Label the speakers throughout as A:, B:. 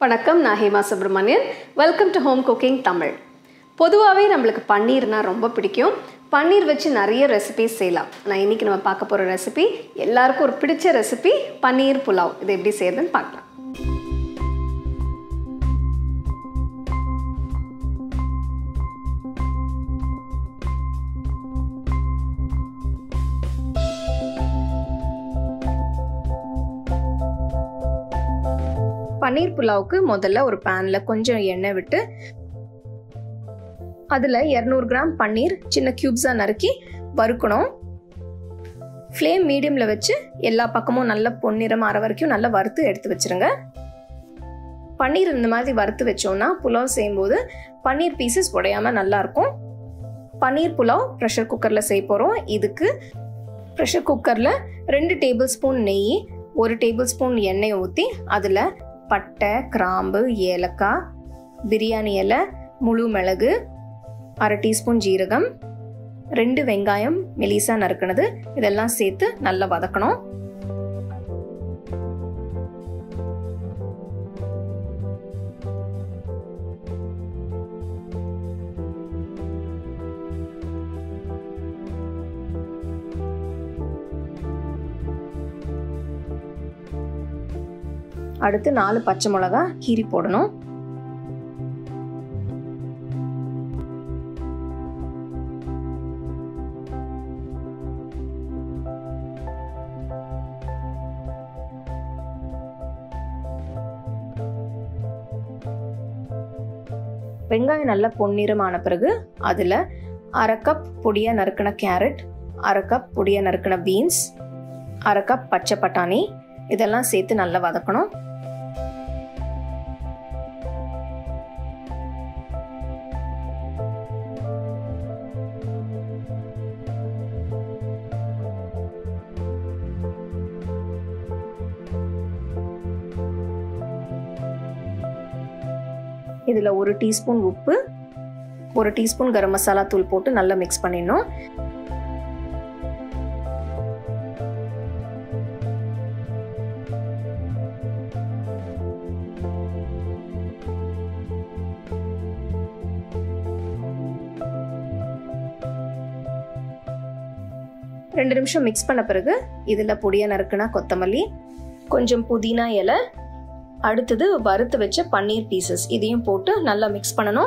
A: வணக்கம் நான் Hema Subramanian welcome to home cooking Tamil பொதுவாகவே நம்மளுக்கு பன்னீர்னா ரொம்ப பிடிக்கும் பன்னீர் வச்சு நிறைய ரெசிபிஸ் செய்யலாம் நான் இன்றைக்கி நம்ம பார்க்க போகிற ரெசிபி எல்லாருக்கும் ஒரு பிடிச்ச ரெசிபி பன்னீர் புலாவ் இது எப்படி செய்யறதுன்னு பார்க்கலாம் பன்னீர் புலாவுக்கு முதல்ல ஒரு பேனில் கொஞ்சம் எண்ணெய் விட்டு அதில் இரநூறு கிராம் பன்னீர் சின்ன க்யூப்ஸாக நறுக்கி வறுக்கணும் ஃப்ளேம் மீடியமில் வச்சு எல்லா பக்கமும் நல்ல பொன்னிறம் ஆற வரைக்கும் நல்லா வறுத்து எடுத்து வச்சுருங்க பன்னீர் இந்த மாதிரி வறுத்து வச்சோன்னா புலாவ் செய்யும்போது பன்னீர் பீசஸ் உடையாமல் நல்லாயிருக்கும் பன்னீர் புலாவ் ப்ரெஷர் குக்கரில் செய்ய போகிறோம் இதுக்கு ப்ரெஷர் குக்கரில் ரெண்டு டேபிள் ஸ்பூன் நெய் ஒரு டேபிள் ஸ்பூன் எண்ணெய் ஊற்றி அதில் பட்டை கிராம்பு ஏலக்காய் பிரியாணி இலை முழு மிளகு அரை டீஸ்பூன் ஜீரகம் ரெண்டு வெங்காயம் மெலிசா நறுக்கினது இதெல்லாம் சேர்த்து நல்லா வதக்கணும் அடுத்து நாலு பச்சை மிளகா கீரி போடணும் வெங்காயம் நல்லா பொன்னிறமான பிறகு அதில் அரை கப் பொடியாக நறுக்கின கேரட் அரை கப் பொடியாக நறுக்கின பீன்ஸ் அரை கப் பச்சை பட்டாணி இதெல்லாம் சேர்த்து நல்லா வதக்கணும் இதில் ஒரு டீஸ்பூன் உப்பு ஒரு டீஸ்பூன் கரம் மசாலா தூள் போட்டு நல்லா மிக்ஸ் பண்ணிடணும் ரெண்டு நிமிஷம் மிக்ஸ் பண்ண பிறகு இதில் பொடியாக நறுக்குனா கொத்தமல்லி கொஞ்சம் புதினா இலை அடுத்தது வறுத்து வச்ச பன்னீர் பீசஸ் இதையும் போட்டு நல்லா மிக்ஸ் பண்ணணும்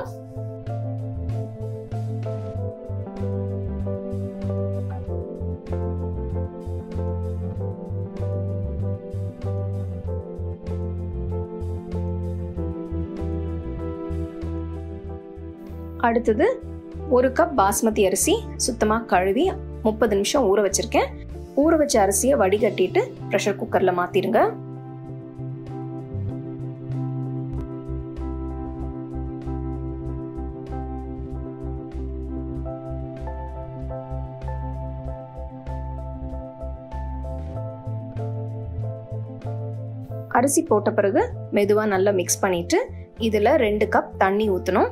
A: அடுத்தது ஒரு கப் பாஸ்மதி அரிசி சுத்தமாக கழுவி முப்பது நிமிஷம் ஊற வச்சிருக்கேன் ஊற வச்ச அரிசியை வடிகட்டிட்டு ப்ரெஷர் குக்கரில் மாற்றிடுங்க அரிசி போட்ட பிறகு மெதுவாக நல்லா மிக்ஸ் பண்ணிட்டு இதில் ரெண்டு கப் தண்ணி ஊற்றணும்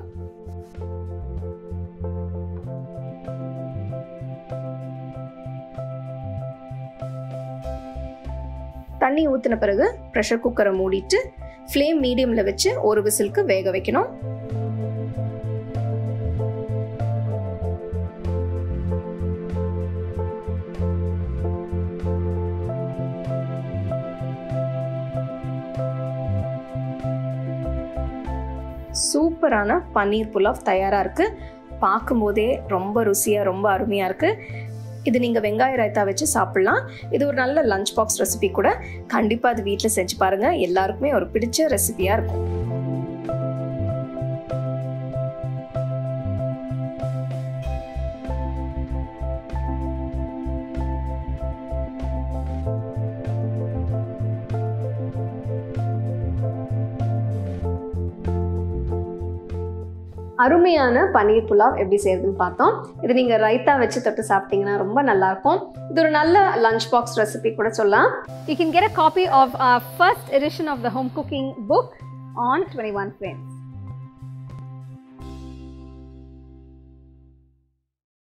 A: தண்ணி ஊற்றின பிறகு ப்ரெஷர் குக்கரை மூடிட்டு ஃப்ளேம் மீடியமில் வச்சு ஒரு விசிலுக்கு வேக வைக்கணும் சூப்பரான பன்னீர் புலாவ் தயாராக இருக்குது பார்க்கும்போதே ரொம்ப ருசியாக ரொம்ப அருமையாக இருக்குது இது நீங்கள் வெங்காய ரைத்தா வச்சு சாப்பிட்லாம் இது ஒரு நல்ல லஞ்ச் பாக்ஸ் ரெசிபி கூட கண்டிப்பாக அது வீட்டில் செஞ்சு பாருங்கள் எல்லாருக்குமே ஒரு பிடிச்ச ரெசிபியாக இருக்கும் அருமையான பன்னீர் புலாவ் எப்படி செய்யறதுன்னு பார்த்தோம் இது நீங்கள் ரைத்தா வச்சு தொட்டு சாப்பிட்டீங்கன்னா ரொம்ப நல்லாயிருக்கும் இது ஒரு நல்ல லஞ்ச் பாக்ஸ் ரெசிபி கூட சொல்லலாம்
B: You can get a copy of our first edition of the home cooking book on 21 Frames.